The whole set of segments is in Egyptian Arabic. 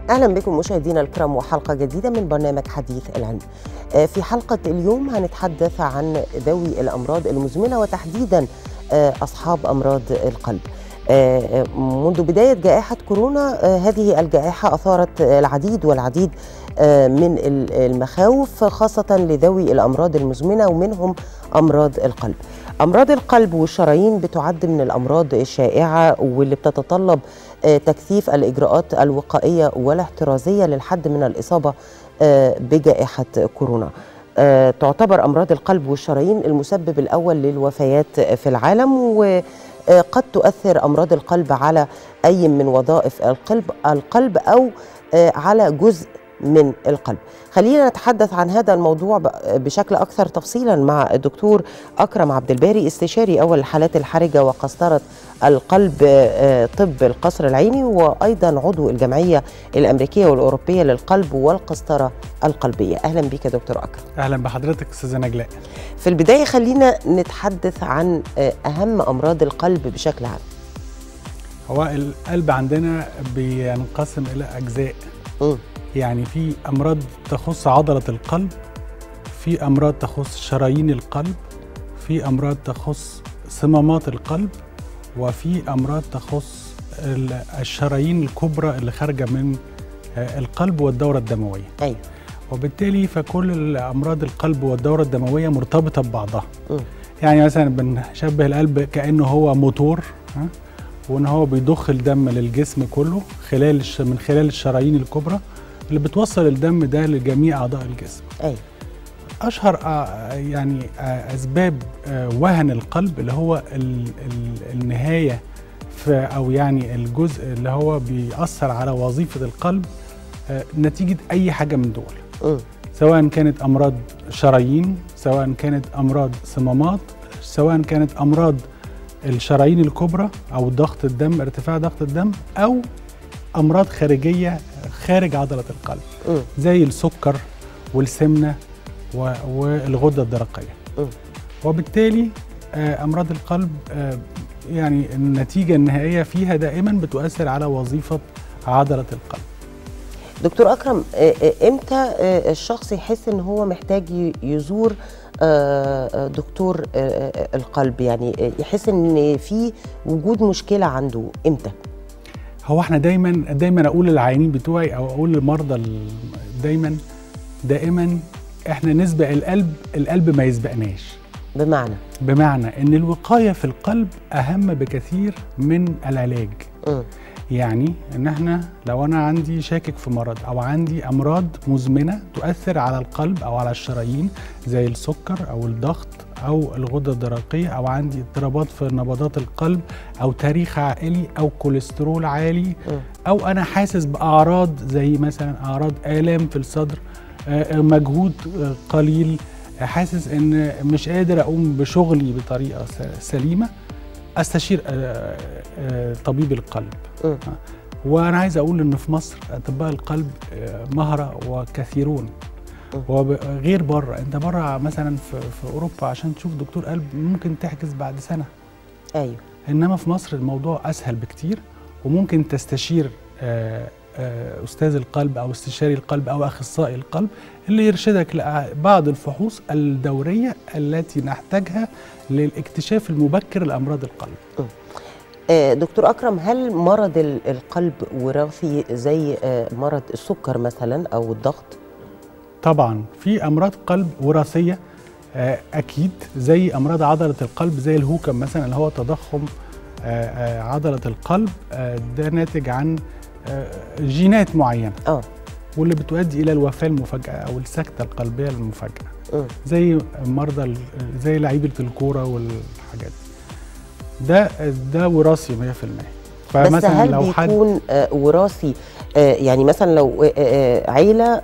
اهلا بكم مشاهدينا الكرام وحلقه جديده من برنامج حديث العلم. في حلقه اليوم هنتحدث عن ذوي الامراض المزمنه وتحديدا اصحاب امراض القلب. منذ بدايه جائحه كورونا هذه الجائحه اثارت العديد والعديد من المخاوف خاصه لذوي الامراض المزمنه ومنهم امراض القلب. امراض القلب والشرايين بتعد من الامراض الشائعه واللي بتتطلب تكثيف الاجراءات الوقائيه والاحترازيه للحد من الاصابه بجائحه كورونا. تعتبر امراض القلب والشرايين المسبب الاول للوفيات في العالم وقد تؤثر امراض القلب على اي من وظائف القلب القلب او على جزء من القلب خلينا نتحدث عن هذا الموضوع بشكل أكثر تفصيلا مع الدكتور أكرم عبد الباري استشاري أول الحالات الحرجة وقسطرة القلب طب القصر العيني وأيضا عضو الجمعية الأمريكية والأوروبية للقلب والقسطرة القلبية أهلا بك يا دكتور أكرم أهلا بحضرتك أستاذة نجلاء في البداية خلينا نتحدث عن أهم أمراض القلب بشكل عام هو القلب عندنا بينقسم إلى أجزاء م. يعني في امراض تخص عضله القلب في امراض تخص شرايين القلب في امراض تخص صمامات القلب وفي امراض تخص الشرايين الكبرى اللي خارجه من القلب والدوره الدمويه ايوه وبالتالي فكل امراض القلب والدوره الدمويه مرتبطه ببعضها م. يعني مثلا بنشبه القلب كانه هو موتور ها وان هو بيضخ الدم للجسم كله خلال من خلال الشرايين الكبرى اللي بتوصل الدم ده لجميع اعضاء الجسم. ايوه. اشهر يعني اسباب وهن القلب اللي هو النهايه في او يعني الجزء اللي هو بيأثر على وظيفه القلب نتيجه اي حاجه من دول. م. سواء كانت امراض شرايين، سواء كانت امراض صمامات، سواء كانت امراض الشرايين الكبرى او ضغط الدم ارتفاع ضغط الدم او امراض خارجيه خارج عضله القلب م. زي السكر والسمنه والغده الدرقيه م. وبالتالي امراض القلب يعني النتيجه النهائيه فيها دائما بتؤثر على وظيفه عضله القلب دكتور اكرم امتى الشخص يحس ان هو محتاج يزور دكتور القلب يعني يحس ان في وجود مشكله عنده امتى هو احنا دايما دايما اقول للعيانين بتوعي او اقول للمرضى دايما دائما احنا نسبق القلب القلب ما يسبقناش بمعنى بمعنى ان الوقايه في القلب اهم بكثير من العلاج م. يعني ان احنا لو انا عندي شاكك في مرض او عندي امراض مزمنه تؤثر على القلب او على الشرايين زي السكر او الضغط او الغده الدرقيه او عندي اضطرابات في نبضات القلب او تاريخ عائلي او كوليسترول عالي او انا حاسس باعراض زي مثلا اعراض الام في الصدر مجهود قليل حاسس ان مش قادر اقوم بشغلي بطريقه سليمه استشير طبيب القلب م. وانا عايز اقول ان في مصر اطباء القلب مهره وكثيرون وغير بره انت بره مثلا في, في اوروبا عشان تشوف دكتور قلب ممكن تحجز بعد سنه ايوه انما في مصر الموضوع اسهل بكتير وممكن تستشير استاذ القلب او استشاري القلب او اخصائي القلب اللي يرشدك لبعض الفحوص الدوريه التي نحتاجها للاكتشاف المبكر لامراض القلب. دكتور اكرم هل مرض القلب وراثي زي مرض السكر مثلا او الضغط؟ طبعا في امراض قلب وراثيه اكيد زي امراض عضله القلب زي الهوكم مثلا اللي هو تضخم عضله القلب ده ناتج عن جينات معينه اه واللي بتؤدي الى الوفاه المفاجئه او السكته القلبيه المفاجئه م. زي مرضى زي لعيبه الكوره والحاجات ده ده وراثي 100% بس هل لو بيكون حد وراثي يعني مثلا لو عيله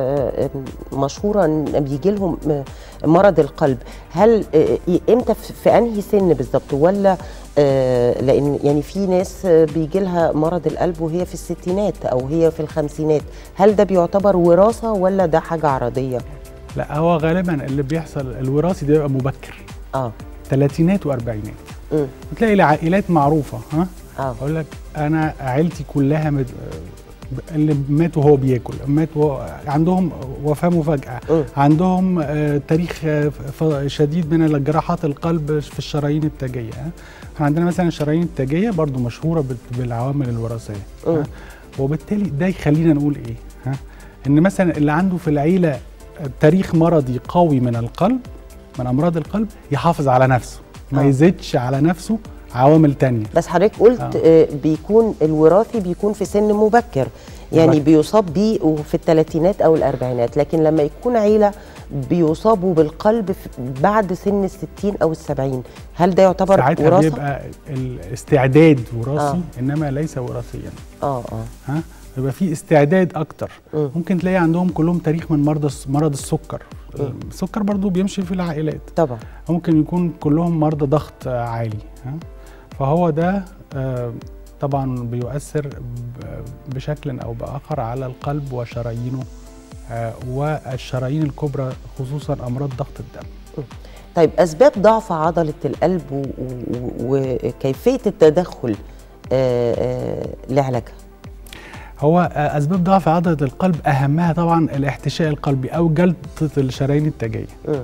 مشهوره بيجي لهم مرض او هل امتى في انهي سن بالظبط ولا لان يعني في ناس بيجي لها مرض القلب وهي في الستينات او هي في الخمسينات هل ده بيعتبر وراثه ولا ده حاجه عرضيه لا هو غالبا اللي بيحصل الوراثي ده بيبقى مبكر اه ثلاثينات واربعينات امم بتلاقي لعائلات معروفه ها اه اقول لك انا عيلتي كلها مد... اللي مات وهو بياكل مات وهو عندهم وفاه مفاجاه مم. عندهم آه، تاريخ آه، ف- شديد من الجراحات القلب في الشرايين التاجيه ها. احنا عندنا مثلا الشرايين التاجيه برضو مشهوره بال- بالعوامل الوراثيه مم. ها. وبالتالي ده يخلينا نقول ايه ها ان مثلا اللي عنده في العيله تاريخ مرضي قوي من القلب من امراض القلب يحافظ على نفسه ما آه. يزيدش على نفسه عوامل تانية بس حضرتك قلت آه. آه. بيكون الوراثي بيكون في سن مبكر يعني مبكر. بيصاب بيه في الثلاثينات او الاربعينات لكن لما يكون عيله بيصابوا بالقلب في- بعد سن الستين او السبعين هل ده يعتبر ساعتها وراثه؟ بيبقى الاستعداد وراثي آه. آه. انما ليس وراثيا اه اه ها يبقى في استعداد اكتر مم. ممكن تلاقي عندهم كلهم تاريخ من مرض الس- مرض السكر مم. السكر برضو بيمشي في العائلات طبعا ممكن يكون كلهم مرضى ضغط آه، عالي ها؟ فهو ده آه، طبعا بيؤثر ب- بشكل او باخر على القلب وشرايينه آه، والشرايين الكبرى خصوصا امراض ضغط الدم طيب اسباب ضعف عضله القلب و- و- وكيفيه التدخل آه آه لعلاجها هو آه، اسباب ضعف عضله القلب اهمها طبعا الاحتشاء القلبي او جلطه الشرايين التاجيه مم.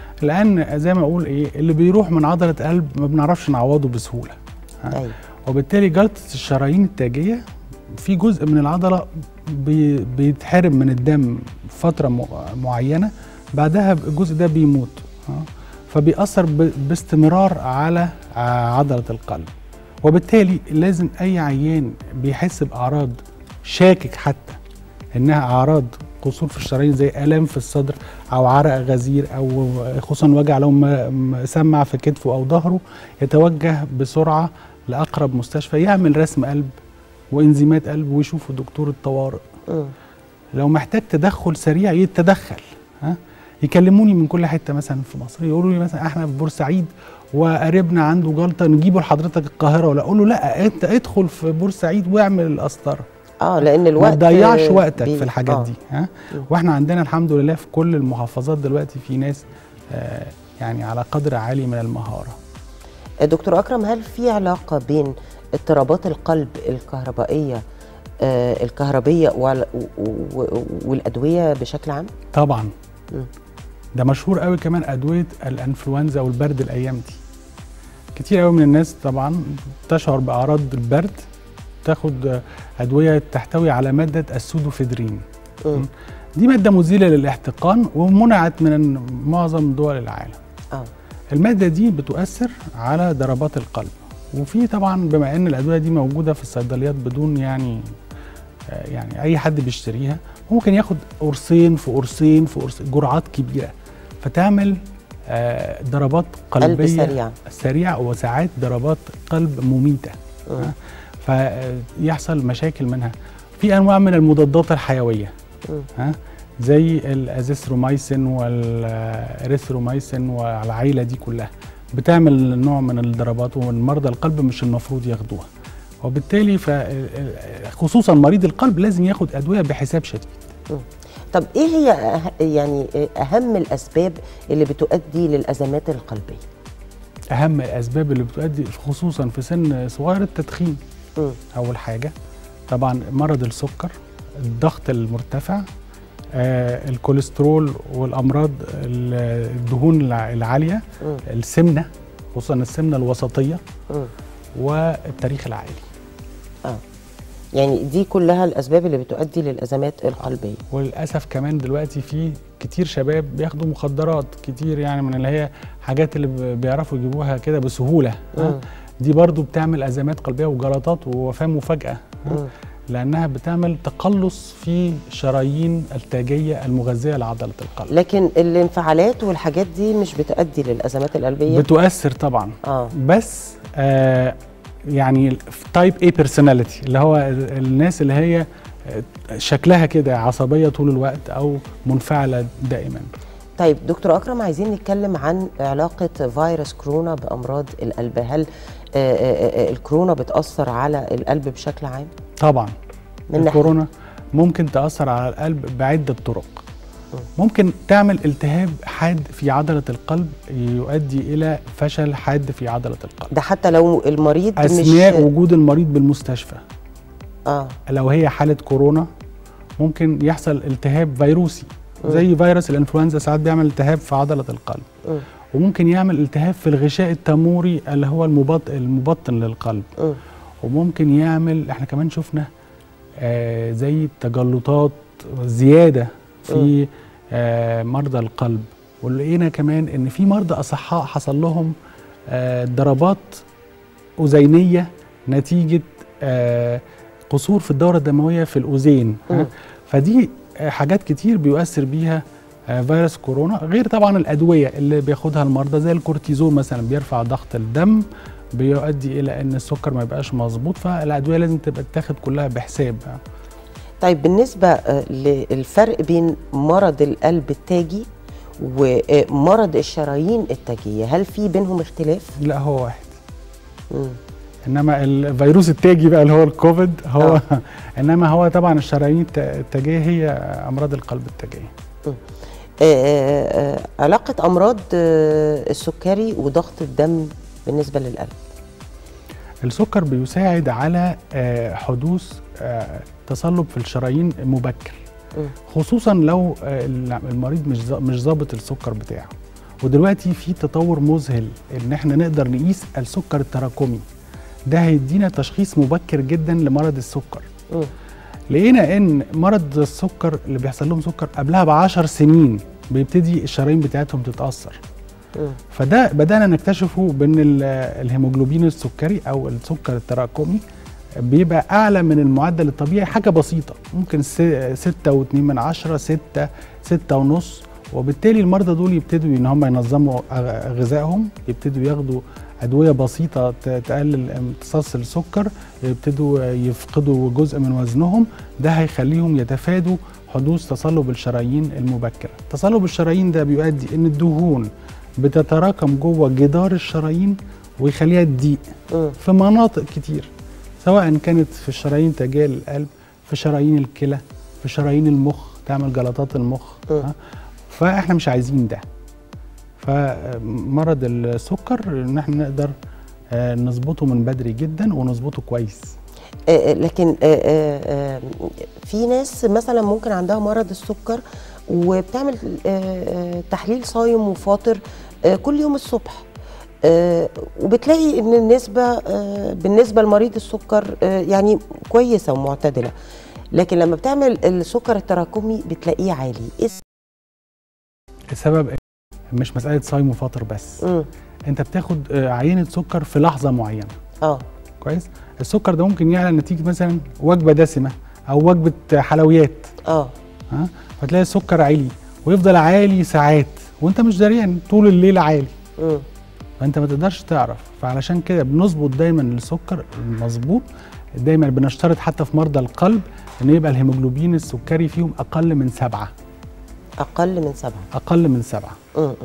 لان زي ما اقول ايه اللي بيروح من عضله قلب ما بنعرفش نعوضه بسهوله ها؟ ايوه وبالتالي جلطه الشرايين التاجيه في جزء من العضله بي بيتحرم من الدم فتره م- معينه بعدها الجزء ده بيموت ها؟ فبيأثر ب- باستمرار على ع- عضله القلب وبالتالي لازم اي عيان بيحس باعراض شاكك حتى انها اعراض قصور في الشرايين زي الام في الصدر او عرق غزير او خصوصا وجع لو م- مسمع في كتفه او ظهره يتوجه بسرعه لاقرب مستشفى يعمل رسم قلب وانزيمات قلب ويشوفوا دكتور الطوارئ مم. لو محتاج تدخل سريع يتدخل ها يكلموني من كل حته مثلا في مصر يقولوا لي مثلا احنا في بورسعيد وقريبنا عنده جلطه نجيبه لحضرتك القاهره ولا اقول له لا انت ادخل في بورسعيد واعمل القسطره اه لان ما الوقت تضيعش آه، وقتك بي- في الحاجات آه. دي ها مم. واحنا عندنا الحمد لله في كل المحافظات دلوقتي في ناس آه يعني على قدر عالي من المهاره دكتور أكرم هل في علاقة بين اضطرابات القلب الكهربائية آه، الكهربية وال- و- و- والأدوية بشكل عام؟ طبعا مم. ده مشهور قوي كمان ادويه الانفلونزا والبرد الايام دي كتير قوي من الناس طبعا تشعر باعراض البرد تاخد ادويه تحتوي على ماده السودوفيدرين مم. دي ماده مزيله للاحتقان ومنعت من معظم دول العالم اه الماده دي بتؤثر على ضربات القلب وفي طبعا بما ان الادويه دي موجوده في الصيدليات بدون يعني آه، يعني اي حد بيشتريها ممكن ياخد قرصين في قرصين في قرصين جرعات كبيره فتعمل آه، ضربات قلب قلبيه سريع سريعه وساعات ضربات قلب مميته مم. فيحصل مشاكل منها في انواع من المضادات الحيويه مم. ها زي الازيثروميسين والاريثروميسين والعيله دي كلها بتعمل نوع من الضربات ومرضى القلب مش المفروض ياخدوها وبالتالي ف خصوصا مريض القلب لازم ياخد ادويه بحساب شديد طب إيه هي أه- يعني أهم الأسباب اللي بتؤدي للأزمات القلبية؟ اهم الاسباب اللي بتؤدي خصوصا في سن صغير التدخين مم. اول حاجه طبعا مرض السكر الضغط المرتفع آه الكوليسترول والامراض ال- الدهون الع- العاليه مم. السمنه خصوصا السمنه الوسطيه مم. والتاريخ العائلي يعني دي كلها الأسباب اللي بتؤدي للأزمات القلبية وللاسف كمان دلوقتي في كتير شباب بياخدوا مخدرات كتير يعني من اللي هي حاجات اللي ب- بيعرفوا يجيبوها كده بسهوله مم. ها؟ دي برضو بتعمل ازمات قلبيه وجلطات ووفاه مفاجاه ها؟ مم. لانها بتعمل تقلص في شرايين التاجيه المغذيه لعضله القلب لكن الانفعالات والحاجات دي مش بتؤدي للأزمات القلبية؟ بتؤثر طبعا اه بس آه يعني تايب اي بيرسوناليتي اللي هو ال- الناس اللي هي آه، شكلها كده عصبيه طول الوقت او منفعله دائما طيب دكتور أكرم عايزين نتكلم عن علاقة فيروس كورونا بأمراض القلب هل آه، آه، آه، الكورونا بتأثر على القلب بشكل عام؟ طبعا من ناحية الكورونا ممكن تاثر على القلب بعده طرق م. ممكن تعمل التهاب حاد في عضله القلب يؤدي الى فشل حاد في عضله القلب ده حتى لو المريض اثناء مش وجود المريض بالمستشفى اه لو هي حاله كورونا ممكن يحصل التهاب فيروسي مم. زي فيروس الانفلونزا ساعات بيعمل التهاب في عضله القلب مم. وممكن يعمل التهاب في الغشاء التاموري اللي هو المبط... المبطن للقلب مم. وممكن يعمل احنا كمان شفنا آه زي تجلطات زياده في آه مرضى القلب ولقينا كمان ان في مرضى اصحاء حصل لهم آه ضربات اذينيه نتيجه آه قصور في الدوره الدمويه في الاذين مم. ها؟ فدي آه حاجات كتير بيؤثر بيها آه فيروس كورونا غير طبعا الادويه اللي بياخدها المرضى زي الكورتيزون مثلا بيرفع ضغط الدم بيؤدي الى ان السكر ما يبقاش مظبوط فالادويه لازم تبقى تتاخد كلها بحساب طيب بالنسبة آه، للفرق بين مرض القلب التاجي ومرض الشرايين التاجية هل في بينهم اختلاف؟ لا هو واحد مم. انما الفيروس التاجي بقى اللي هو الكوفيد هو انما هو طبعا الشرايين الت- التاجيه هي امراض القلب التاجيه آه، آه، آه، علاقة أمراض آه، السكري وضغط الدم بالنسبة للقلب السكر بيساعد على آه، حدوث آه، تصلب في الشرايين مبكر مم. خصوصا لو آه، المريض مش ظا- مش ظابط السكر بتاعه ودلوقتي في تطور مذهل ان احنا نقدر نقيس السكر التراكمي ده هيدينا تشخيص مبكر جدا لمرض السكر مم. لقينا ان مرض السكر اللي بيحصل لهم سكر قبلها بعشر سنين بيبتدي الشرايين بتاعتهم تتاثر مم. فده بدانا نكتشفه بان ال- الهيموجلوبين السكري او السكر التراكمي بيبقى اعلى من المعدل الطبيعي حاجه بسيطه ممكن س- ستة واتنين من عشرة ستة ستة ونص وبالتالي المرضى دول يبتدوا ان هم ينظموا أغ- غذائهم يبتدوا ياخدوا ادويه بسيطه ت- تقلل امتصاص السكر يبتدوا يفقدوا جزء من وزنهم ده هيخليهم يتفادوا حدوث تصلب الشرايين المبكره تصلب الشرايين ده بيؤدي ان الدهون بتتراكم جوه جدار الشرايين ويخليها تضيق مم. في مناطق كتير سواء كانت في الشرايين تجاه القلب في شرايين الكلى في شرايين المخ تعمل جلطات المخ مم. ها؟ فاحنا مش عايزين ده فمرض السكر ان احنا نقدر آه، نظبطه من بدري جدا ونظبطه كويس آه، آه، لكن آه، آه، آه، في ناس مثلا ممكن عندها مرض السكر وبتعمل آه، آه، تحليل صايم وفاطر آه، كل يوم الصبح آه، وبتلاقي ان النسبه آه، بالنسبه لمريض السكر آه، يعني كويسه ومعتدله لكن لما بتعمل السكر التراكمي بتلاقيه عالي إيه السبب إيه؟ مش مساله صايم وفاطر بس مم. انت بتاخد آه، عينه سكر في لحظه معينه اه كويس السكر ده ممكن يعلى نتيجه مثلا وجبه دسمه او وجبه حلويات اه ها فتلاقي السكر عالي ويفضل عالي ساعات وانت مش دريان طول الليل عالي مم. فانت ما تقدرش تعرف فعلشان كده بنظبط دايما السكر المظبوط دايما بنشترط حتى في مرضى القلب ان يبقى الهيموجلوبين السكري فيهم اقل من سبعة اقل من سبعه اقل من سبعة مم. مم.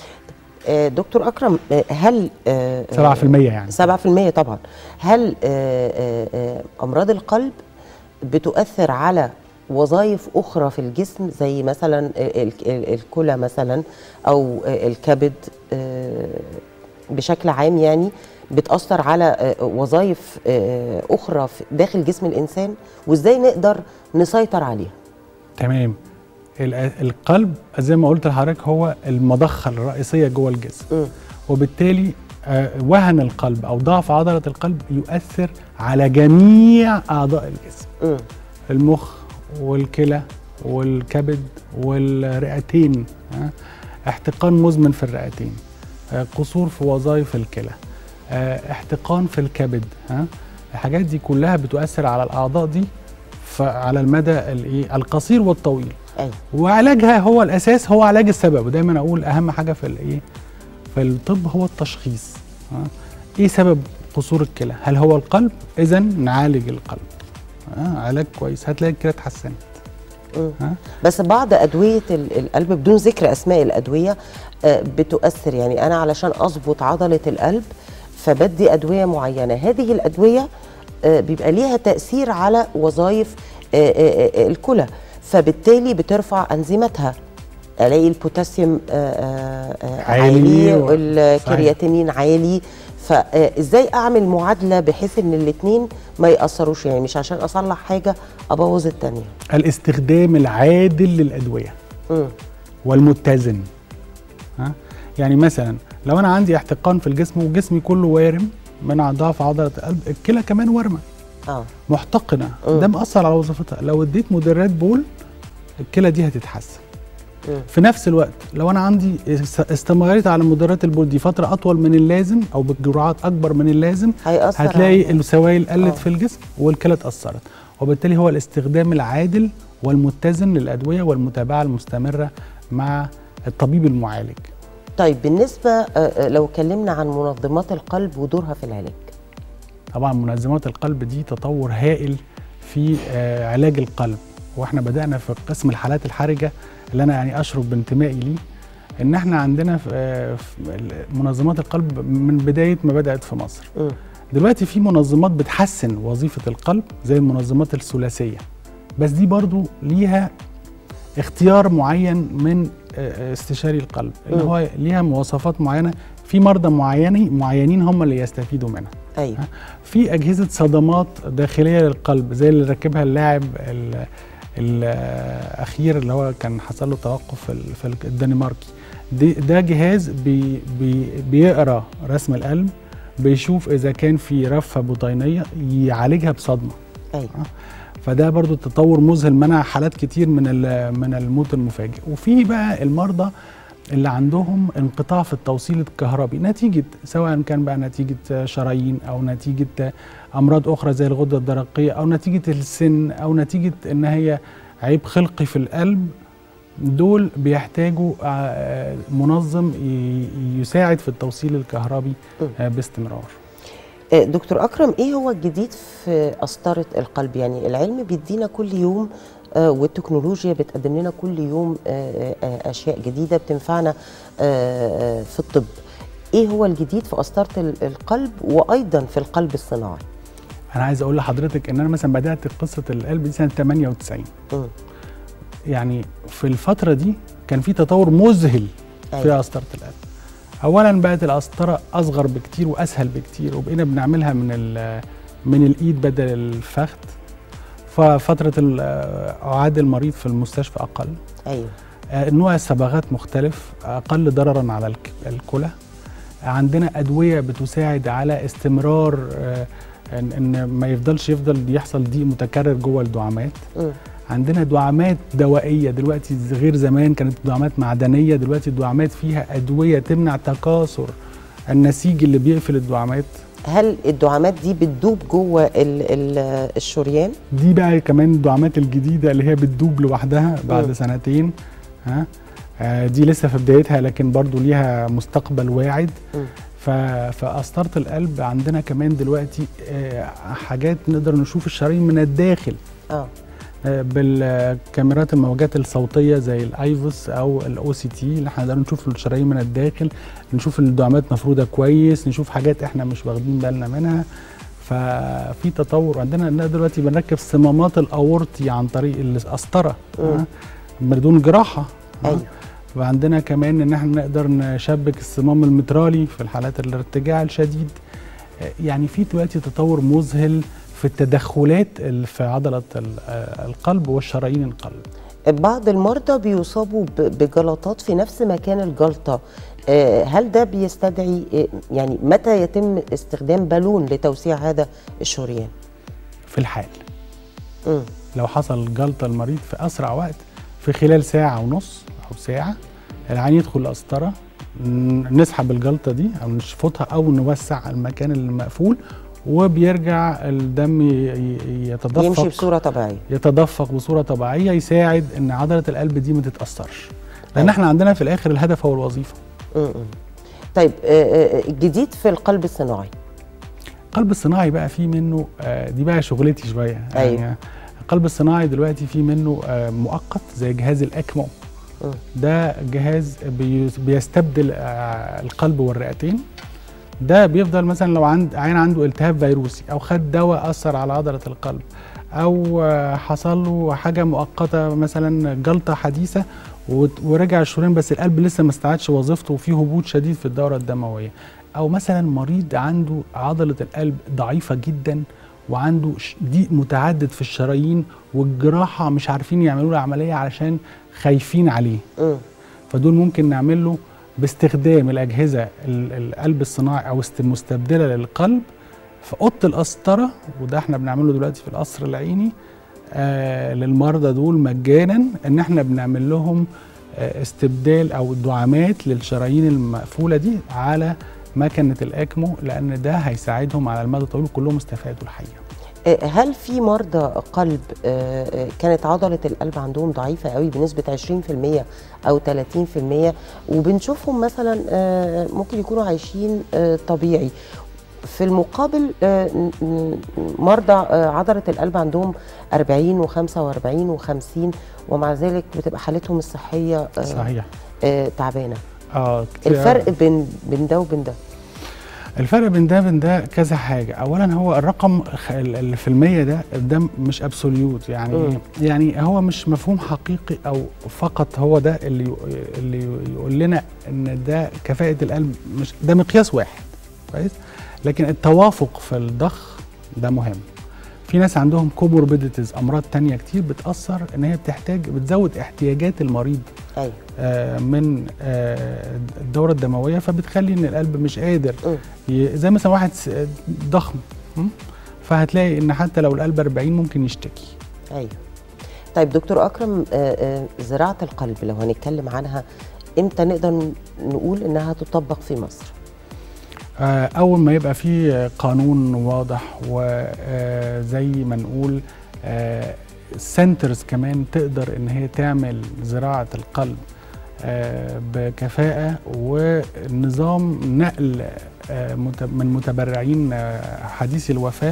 آه، دكتور اكرم آه، هل آه، آه، سبعة في المية يعني 7% طبعا هل آه، آه، آه، امراض القلب بتؤثر على وظائف اخرى في الجسم زي مثلا ال- ال- الكلى مثلا او آه، الكبد آه، بشكل عام يعني بتاثر على آه، وظائف آه، اخرى في- داخل جسم الانسان وازاي نقدر نسيطر عليها تمام ال- القلب زي ما قلت لحضرتك هو المضخة الرئيسية جوه الجسم مم. وبالتالي آه، وهن القلب او ضعف عضلة القلب يؤثر على جميع اعضاء الجسم مم. المخ والكلى والكبد والرئتين ها؟ احتقان مزمن في الرئتين آه، قصور في وظائف الكلى آه، احتقان في الكبد ها الحاجات دي كلها بتؤثر على الاعضاء دي ف- على المدى الايه القصير والطويل ايوه وعلاجها هو الاساس هو علاج السبب ودايما اقول اهم حاجه في الايه في الطب هو التشخيص ها؟ ايه سبب قصور الكلى هل هو القلب اذا نعالج القلب ها؟ علاج كويس هتلاقي الكلى اتحسنت مم. ها؟ بس بعض ادويه ال- القلب بدون ذكر اسماء الادويه آه، بتؤثر يعني انا علشان اظبط عضله القلب فبدي ادويه معينه هذه الادويه آه، بيبقى ليها تاثير على وظائف آه، آه، آه، الكلى فبالتالي بترفع انزيماتها الاقي البوتاسيوم آه، آه، آه، عالي عالي و- والكرياتينين عالي فازاي اعمل معادله بحيث ان الاثنين ما ياثروش يعني مش عشان اصلح حاجه ابوظ الثانيه الاستخدام العادل للادويه والمتزن ها يعني مثلا لو انا عندي احتقان في الجسم وجسمي كله وارم من ضعف عضله القلب الكلى كمان وارمه اه محتقنه مم. ده مأثر على وظيفتها لو اديت مدرات بول الكلى دي هتتحسن مم. في نفس الوقت لو انا عندي است- استمريت على مدرات البول دي فتره اطول من اللازم او بجرعات اكبر من اللازم هيأثر هتلاقي على- السوائل قلت آه. في الجسم والكلى اتاثرت وبالتالي هو الاستخدام العادل والمتزن للادويه والمتابعه المستمره مع الطبيب المعالج طيب بالنسبه آه، آه، لو اتكلمنا عن منظمات القلب ودورها في العلاج طبعا منظمات القلب دي تطور هائل في آه، علاج القلب واحنا بدانا في قسم الحالات الحرجه اللي انا يعني اشرف بانتمائي ليه ان احنا عندنا في آه، في منظمات القلب من بدايه ما بدات في مصر مم. دلوقتي في منظمات بتحسن وظيفه القلب زي المنظمات الثلاثيه بس دي برضو ليها اختيار معين من آه، استشاري القلب ان مم. هو ليها مواصفات معينه في مرضى معينين معينين هم اللي يستفيدوا منها ايوه في اجهزه صدمات داخليه للقلب زي اللي ركبها اللاعب ال- الاخير اللي هو كان حصل له توقف في ال- في الدنماركي دي ده جهاز بي بي بيقرا رسم القلب بيشوف اذا كان في رفه بطينيه يعالجها بصدمه ايوه فده برضو تطور مذهل منع حالات كتير من ال- من الموت المفاجئ وفي بقى المرضى اللي عندهم انقطاع في التوصيل الكهربي نتيجة سواء كان بقى نتيجة شرايين أو نتيجة أمراض أخرى زي الغدة الدرقية أو نتيجة السن أو نتيجة إن هي عيب خلقي في القلب دول بيحتاجوا آه، منظم ي- يساعد في التوصيل الكهربي آه، باستمرار آه، دكتور اكرم ايه هو الجديد في قسطره القلب يعني العلم بيدينا كل يوم آه، والتكنولوجيا بتقدم لنا كل يوم آه، آه، اشياء جديده بتنفعنا آه، آه، في الطب ايه هو الجديد في قسطره ال- القلب وايضا في القلب الصناعي أنا عايز أقول لحضرتك إن أنا مثلا بدأت قصة القلب دي سنة 98 مم. يعني في الفترة دي كان في تطور مذهل في أيوة. قسطرة القلب. أولا بقت القسطرة أصغر بكتير وأسهل بكتير وبقينا بنعملها من ال- من الإيد بدل الفخذ. ففترة ال- أعاد المريض في المستشفى أقل. ايوه آه، نوع الصبغات مختلف أقل ضررا على الك- الكلى. عندنا أدوية بتساعد على استمرار آه، إن إن ما يفضلش يفضل يحصل ضيق متكرر جوه الدعامات. مم. عندنا دعامات دوائيه دلوقتي غير زمان كانت دعامات معدنيه دلوقتي الدعامات فيها ادويه تمنع تكاثر النسيج اللي بيقفل الدعامات هل الدعامات دي بتدوب جوه ال- ال- الشريان دي بقى كمان الدعامات الجديده اللي هي بتدوب لوحدها بعد مم. سنتين ها آه، دي لسه في بدايتها لكن برضو ليها مستقبل واعد مم. ف- فقسطره القلب عندنا كمان دلوقتي آه، حاجات نقدر نشوف الشرايين من الداخل اه بالكاميرات الموجات الصوتيه زي الايفوس او الاو سي تي اللي احنا نقدر نشوف الشرايين من الداخل نشوف الدعامات مفروده كويس نشوف حاجات احنا مش واخدين بالنا منها ففي تطور عندنا إننا دلوقتي بنركب صمامات الاورطي عن طريق القسطره مم. ها، بدون جراحه ها. ايوه وعندنا كمان ان احنا نقدر نشبك الصمام المترالي في الحالات الارتجاع الشديد آه، يعني في دلوقتي تطور مذهل في التدخلات ال- في عضله ال- آه، القلب والشرايين القلب بعض المرضى بيصابوا ب- بجلطات في نفس مكان الجلطة آه، هل ده بيستدعي آه، يعني متى يتم استخدام بالون لتوسيع هذا الشريان؟ في الحال مم. لو حصل جلطه المريض في اسرع وقت في خلال ساعه ونص او ساعه العين يدخل القسطره ن- نسحب الجلطه دي او نشفطها او نوسع المكان المقفول وبيرجع الدم ي- ي- يتدفق يمشي بصورة طبيعية يتدفق بصوره طبيعيه يساعد ان عضله القلب دي ما تتاثرش لان أيوة. احنا عندنا في الاخر الهدف هو الوظيفه مم. مم. طيب آه، آه، الجديد في القلب الصناعي القلب الصناعي بقى فيه منه آه، دي بقى شغلتي شويه أيوة. يعني القلب الصناعي دلوقتي فيه منه آه، مؤقت زي جهاز الاكمو مم. ده جهاز بي- بيستبدل آه، القلب والرئتين ده بيفضل مثلا لو عند عين عنده التهاب فيروسي او خد دواء اثر على عضله القلب او آه، حصل له حاجه مؤقته مثلا جلطه حديثه وت- ورجع الشريان بس القلب لسه ما استعادش وظيفته وفيه هبوط شديد في الدوره الدمويه او مثلا مريض عنده عضله القلب ضعيفه جدا وعنده ش- ضيق متعدد في الشرايين والجراحه مش عارفين يعملوا له عمليه علشان خايفين عليه مم. فدول ممكن نعمل له باستخدام الاجهزه ال- القلب الصناعي او است- المستبدله للقلب في اوضه القسطره وده احنا بنعمله دلوقتي في القصر العيني آه للمرضى دول مجانا ان احنا بنعمل لهم آه استبدال او دعامات للشرايين المقفوله دي على مكنه الاكمو لان ده هيساعدهم على المدى الطويل كلهم استفادوا الحقيقه آه، هل في مرضى قلب آه، آه، كانت عضلة القلب عندهم ضعيفة قوي بنسبة 20% أو 30% وبنشوفهم مثلا آه، ممكن يكونوا عايشين آه، طبيعي في المقابل آه، ن- ن- مرضى آه، عضلة القلب عندهم 40 و45 و50 ومع ذلك بتبقى حالتهم الصحية آه، صحيح آه، تعبانة اه كتير أوي. الفرق بين بين ده وبين ده الفرق بين ده وبين ده كذا حاجه اولا هو الرقم خ- ال- اللي في المية ده ده مش ابسوليوت يعني مم. يعني هو مش مفهوم حقيقي او فقط هو ده اللي يق- اللي يقول لنا ان ده كفاءه القلب مش ده مقياس واحد كويس لكن التوافق في الضخ ده مهم في ناس عندهم كوموربيديتيز امراض تانية كتير بتاثر ان هي بتحتاج بتزود احتياجات المريض أيوه آه، من آه، الدوره الدمويه فبتخلي ان القلب مش قادر مم. ي- زي مثلا واحد س- ضخم م? فهتلاقي ان حتى لو القلب 40 ممكن يشتكي ايوه طيب دكتور اكرم آه، آه، زراعه القلب لو هنتكلم عنها امتى نقدر ن- نقول انها تطبق في مصر آه، اول ما يبقى في قانون واضح وزي ما نقول سنترز كمان تقدر ان هي تعمل زراعه القلب آه، بكفاءه ونظام نقل آه، مت- من متبرعين آه، حديثي الوفاه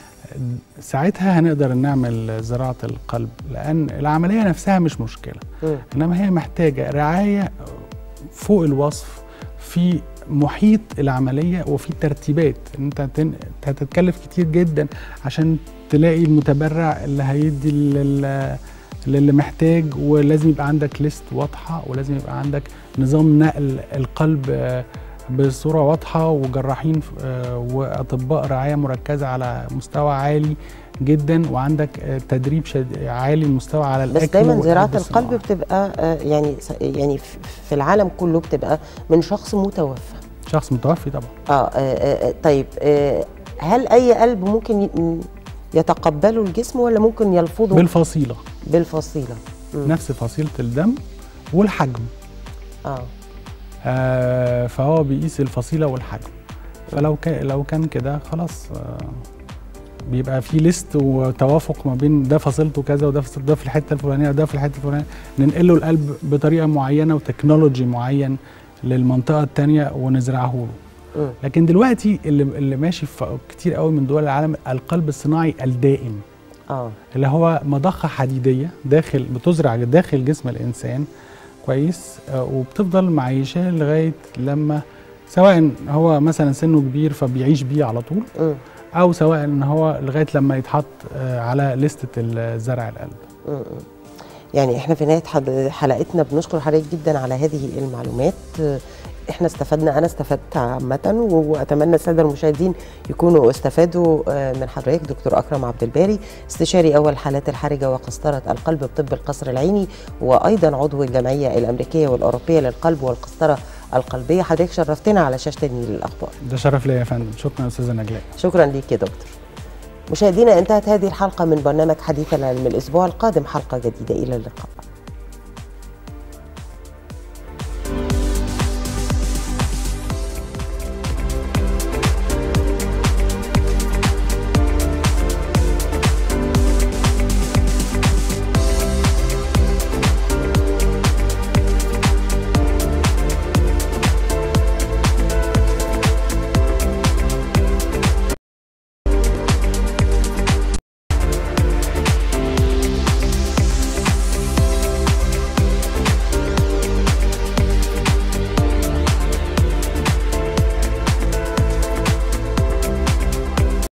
ساعتها هنقدر نعمل زراعه القلب لان العمليه نفسها مش مشكله مم. انما هي محتاجه رعايه فوق الوصف في محيط العمليه وفي ترتيبات ان انت هتن- هتتكلف كتير جدا عشان تلاقي المتبرع اللي هيدي لل- للي محتاج ولازم يبقى عندك ليست واضحه ولازم يبقى عندك نظام نقل القلب آه، بصوره واضحه وجراحين آه، واطباء رعايه مركزه على مستوى عالي جدا وعندك آه، تدريب شد- عالي المستوى على بس الأكل دايما زراعه والقلب القلب الصناعي. بتبقى آه، يعني س- يعني ف- في العالم كله بتبقى من شخص متوفى شخص متوفي طبعا اه آه، آه، آه، طيب آه، هل اي قلب ممكن ي- يتقبله الجسم ولا ممكن يلفظه بالفصيله بالفصيله مم. نفس فصيله الدم والحجم اه آه فهو بيقيس الفصيله والحجم فلو كان لو كان كده خلاص آه بيبقى في ليست وتوافق ما بين ده فصيلته كذا وده فصيلته ده في الحته الفلانيه وده في الحته الفلانيه ننقل له القلب بطريقه معينه وتكنولوجي معين للمنطقه الثانيه ونزرعه له مم. لكن دلوقتي اللي اللي ماشي في كتير قوي من دول العالم القلب الصناعي الدائم اه اللي هو مضخه حديديه داخل بتزرع داخل جسم الانسان كويس آه، وبتفضل معيشاه لغايه لما سواء هو مثلا سنه كبير فبيعيش بيه على طول مم. او سواء ان هو لغايه لما يتحط آه، على لستة زرع القلب مم. يعني احنا في نهايه حد- حلقتنا بنشكر حضرتك جدا على هذه المعلومات آه، احنا استفدنا انا استفدت عامه و- واتمنى الساده المشاهدين يكونوا استفادوا آه، من حضرتك دكتور اكرم عبد الباري استشاري اول حالات الحرجه وقسطره القلب بطب القصر العيني وايضا عضو الجمعيه الامريكيه والاوروبيه للقلب والقسطره القلبيه حضرتك شرفتنا على شاشه النيل الاخبار ده شرف ليا يا فندم شكرا يا استاذه نجلاء شكرا ليك يا دكتور مشاهدينا انتهت هذه الحلقه من برنامج حديث العلم الاسبوع القادم حلقه جديده الى اللقاء